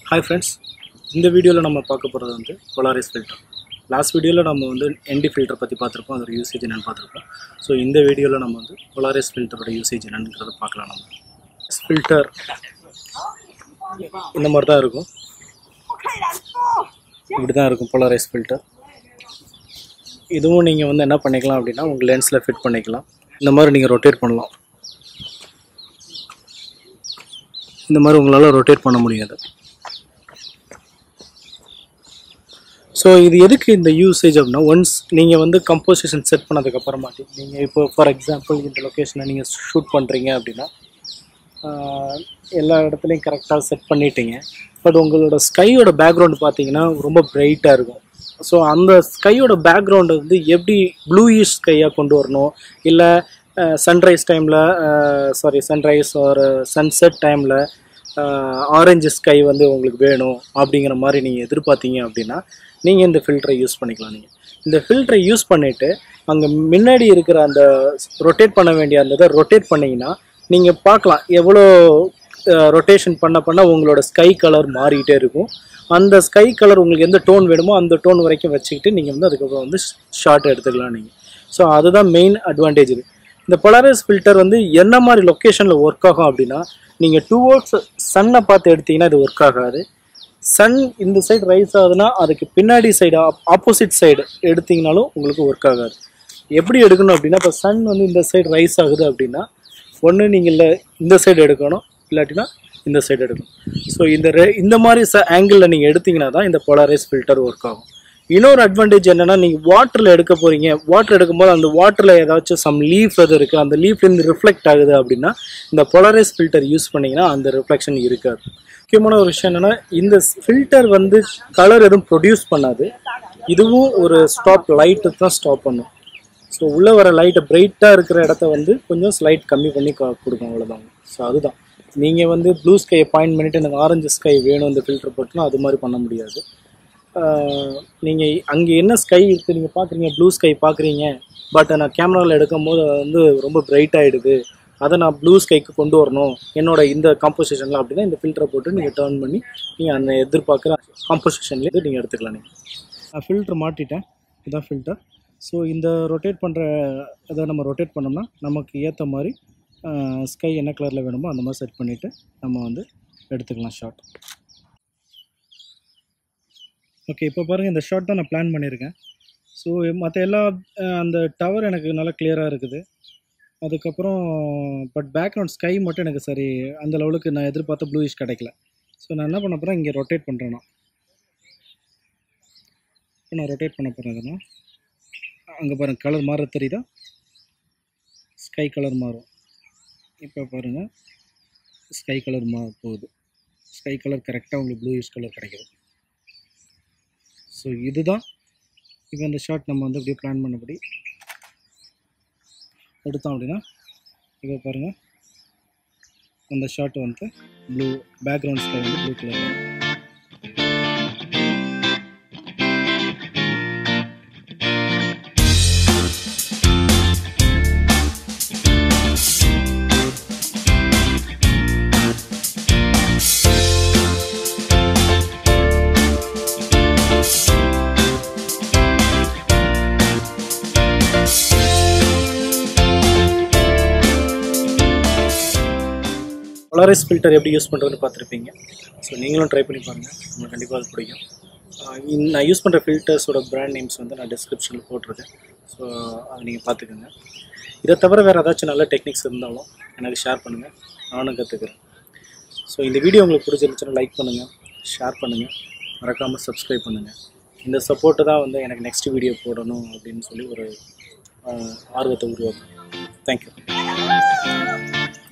hi friends இந்த வீடியோவில் நம்ம பார்க்க போகிறது வந்து பொலாரிஸ் ஃபில்டர் லாஸ்ட் வீடியோவில் நம்ம வந்து என்டி ஃபில்டர் பற்றி பார்த்துருப்போம் அதோட யூசேஜ் என்னென்னு பார்த்துருப்போம் ஸோ இந்த வீடியோவில் நம்ம வந்து பொலாரிஸ் ஃபில்டரோட யூசேஜ் என்னன்றதை பார்க்கலாம் நம்ம ஃபில்டர் இந்த மாதிரி தான் இருக்கும் இப்படி தான் இருக்கும் பொலாரைஸ் ஃபில்டர் இதுவும் நீங்கள் வந்து என்ன பண்ணிக்கலாம் அப்படின்னா உங்கள் லென்ஸில் ஃபிட் பண்ணிக்கலாம் இந்த மாதிரி நீங்கள் ரொட்டேட் பண்ணலாம் இந்த மாதிரி உங்களால் ரொட்டேட் பண்ண முடியாது ஸோ இது எதுக்கு இந்த யூசேஜ் அப்படின்னா ஒன்ஸ் நீங்கள் வந்து கம்போசிஷன் செட் பண்ணதுக்கப்புறமாட்டி நீங்கள் இப்போ ஃபார் எக்ஸாம்பிள் இந்த லொக்கேஷனை நீங்கள் ஷூட் பண்ணுறீங்க அப்படின்னா ஆஹ், எல்லா இடத்துலையும் கரெக்டாக செட் பண்ணிட்டீங்க பட் உங்களோட ஸ்கையோட பேக்ரவுண்ட் பார்த்தீங்கன்னா ரொம்ப பிரைட்டாக இருக்கும் ஸோ அந்த ஸ்கையோட பேக்ரவுண்டை வந்து எப்படி ப்ளூயிஷ் ஸ்கையாக கொண்டு வரணும் இல்லை சன்ரைஸ் டைமில் சாரி சன்ரைஸ் ஒரு சன்செட் டைமில் ஆரஞ்சு ஸ்கை வந்து உங்களுக்கு வேணும் அப்படிங்கிற மாதிரி நீங்கள் எதிர்பார்த்தீங்க அப்படின்னா நீங்கள் இந்த ஃபில்டரை யூஸ் பண்ணிக்கலாம் நீங்கள் இந்த ஃபில்டரை யூஸ் பண்ணிவிட்டு அங்கே முன்னாடி இருக்கிற அந்த ரொட்டேட் பண்ண வேண்டிய அந்த இதை ரொட்டேட் பண்ணிங்கன்னா நீங்கள் பார்க்கலாம் எவ்வளோ ரொட்டேஷன் பண்ண பண்ண உங்களோட ஸ்கை கலர் மாறிக்கிட்டே இருக்கும் அந்த ஸ்கை கலர் உங்களுக்கு எந்த டோன் வேணுமோ அந்த டோன் வரைக்கும் வச்சுக்கிட்டு நீங்கள் வந்து அதுக்கப்புறம் வந்து ஷார்ட் எடுத்துக்கலாம் நீங்கள் ஸோ அதுதான் மெயின் அட்வான்டேஜ் இது இந்த பொலாரஸ் ஃபில்டர் வந்து என்ன மாதிரி லொக்கேஷனில் ஒர்க் ஆகும் அப்படின்னா நீங்கள் டூ ஹவர்ஸ் சன்னை பார்த்து எடுத்தீங்கன்னா இது ஒர்க் ஆகாது சன் இந்த சைடு ரைஸ் ஆகுதுன்னா அதுக்கு பின்னாடி சைடு ஆப்போசிட் சைடு எடுத்தீங்கனாலும் உங்களுக்கு ஒர்க் ஆகாது எப்படி எடுக்கணும் அப்படின்னா இப்போ சன் வந்து இந்த சைடு ரைஸ் ஆகுது அப்படின்னா ஒன்று நீங்கள் இல்லை இந்த சைடு எடுக்கணும் இல்லாட்டினா இந்த சைடு எடுக்கணும் ஸோ இந்த ரெ இந்த மாதிரி ச ஆங்கிளில் நீங்கள் எடுத்தீங்கன்னா தான் இந்த போலாரைஸ் ஃபில்டர் ஒர்க் ஆகும் இன்னொரு அட்வான்டேஜ் என்னன்னா நீங்கள் வாட்டரில் எடுக்க போகிறீங்க வாட்டர் எடுக்கும்போது அந்த வாட்டரில் ஏதாச்சும் சம் லீஃப் எது இருக்குது அந்த லீஃப்லேருந்து ரிஃப்ளெக்ட் ஆகுது அப்படின்னா இந்த போலாரைஸ் ஃபில்டர் யூஸ் பண்ணிங்கன்னா அந்த ரிஃப்ளெக்ஷன் இருக்காது முக்கியமான ஒரு விஷயம் என்னன்னா இந்த ஃபில்டர் வந்து கலர் எதுவும் ப்ரொடியூஸ் பண்ணாது இதுவும் ஒரு ஸ்டாப் லைட்டு தான் ஸ்டாப் பண்ணும் ஸோ உள்ளே வர லைட்டை பிரைட்டாக இருக்கிற இடத்த வந்து கொஞ்சம் ஸ்லைட் கம்மி பண்ணி கா- கொடுக்கும் அவ்வளோதான் ஸோ அதுதான் நீங்கள் வந்து ப்ளூ ஸ்கையை பாயிண்ட் பண்ணிட்டு எனக்கு ஆரஞ்சு ஸ்கை வேணும் இந்த ஃபில்டர் போட்டுனா அது மாதிரி பண்ண முடியாது நீங்கள் அங்கே என்ன ஸ்கை இருக்குது நீங்கள் பார்க்குறீங்க ப்ளூ ஸ்கை பார்க்குறீங்க பட் நான் கேமராவில் எடுக்கும் போது அது வந்து ரொம்ப பிரைட் ஆகிடுது அதை நான் ப்ளூ ஸ்கைக்கு கொண்டு வரணும் என்னோட இந்த காம்போசிஷனில் அப்படின்னா இந்த ஃபில்டரை போட்டு நீங்கள் டர்ன் பண்ணி நீங்கள் அந்த எதிர்பார்க்குற காம்போசிஷன்லேயே நீங்கள் எடுத்துக்கலாம் நீங்கள் நான் ஃபில்டர் மாட்டிட்டேன் இதுதான் ஃபில்டர் ஸோ இந்த ரொட்டேட் பண்ணுற இதை நம்ம ரொட்டேட் பண்ணோம்னா நமக்கு ஏற்ற மாதிரி ஸ்கை என்ன கலரில் வேணுமோ அந்த மாதிரி செட் பண்ணிவிட்டு நம்ம வந்து எடுத்துக்கலாம் ஷார்ட் ஓகே இப்போ பாருங்கள் இந்த ஷார்ட் தான் நான் பிளான் பண்ணியிருக்கேன் ஸோ மற்ற எல்லா அஹ், அந்த டவர் எனக்கு நல்லா கிளியராக இருக்குது அதுக்கப்புறம் பட் பேக்ரவுண்ட் ஸ்கை மட்டும் எனக்கு சரி அந்த லெவலுக்கு நான் எதிர்பார்த்த ப்ளூயிஷ் கிடைக்கல ஸோ நான் என்ன பண்ண போகிறேன் இங்கே ரொட்டேட் பண்ணுறேன் நான் இப்போ நான் ரொட்டேட் பண்ண போகிறேன் இதெல்லாம் அங்கே பாருங்கள் கலர் மாற தெரியுதா ஸ்கை கலர் மாறும் இப்போ பாருங்கள் ஸ்கை கலர் மா போகுது ஸ்கை கலர் கரெக்டாக உங்களுக்கு ப்ளூயிஷ் கலர் கிடைக்குது ஸோ இதுதான் இப்போ இந்த ஷார்ட் நம்ம வந்து அப்படியே பிளான் பண்ணபடி எடுத்தோம் அப்படின்னா இப்போ பாருங்கள் அந்த ஷார்ட் வந்து ப்ளூ பேக்ரவுண்ட் ஸ்கை வந்து ப்ளூ கலர் போலாரிஸ் ஃபில்டர் எப்படி யூஸ் பண்ணுறதுன்னு பார்த்துருப்பீங்க ஸோ நீங்களும் ட்ரை பண்ணி பாருங்கள் உங்களுக்கு கண்டிப்பாக அது பிடிக்கும் ஆஹ் இந்த- நான் யூஸ் பண்ணுற ஃபில்டர்ஸோட பிராண்ட் நேம்ஸ் வந்து நான் டிஸ்கிரிப்ஷனில் போட்டிருக்கேன் ஸோ அதை நீங்கள் பார்த்துக்கோங்க இதை தவிர வேறு ஏதாச்சும் நல்ல டெக்னிக்ஸ் இருந்தாலும் எனக்கு ஷேர் பண்ணுங்கள் நானும் கற்றுக்கிறேன் ஸோ இந்த வீடியோ உங்களுக்கு பிடிச்சிருந்துச்சுன்னா லைக் பண்ணுங்கள் ஷேர் பண்ணுங்கள் மறக்காமல் சப்ஸ்கிரைப் பண்ணுங்கள் இந்த சப்போர்ட்டு தான் வந்து எனக்கு நெக்ஸ்ட் வீடியோ போடணும் அப்படின்னு சொல்லி ஒரு ஆஹ், ஆர்வத்தை உருவாக்கும் தேங்க்யூ